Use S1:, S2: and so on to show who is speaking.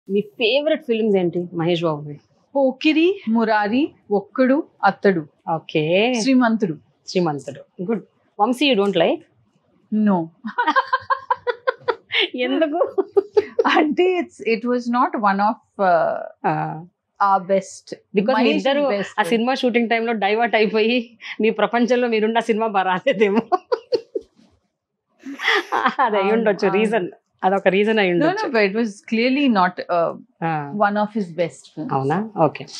S1: మీ favourite films ఏంటి Mahesh బాబువి
S2: Pokiri Murari Okkadu Athadu
S1: okay
S2: Srimanthudu
S1: Srimanthudu good Vamsi you don't like
S2: no
S1: ఎందుకు
S2: అంటే it's it was not one of a best
S1: because మీ ఇద్దరు ఆ సినిమా షూటింగ్ టైంలో డైవర్ట్ అయిపోయి మీ ప్రపంచంలో మీరున్న సినిమా బాగా రాలేదేమో అది అయి ఉండొచ్చు
S2: అవును.
S1: రీజన్ అదొక రీజన్ అయి
S2: No,
S1: ఉండొచ్చు
S2: no, but it was clearly not uh,
S1: ఆ,
S2: one of his best films.
S1: అవునా ఓకే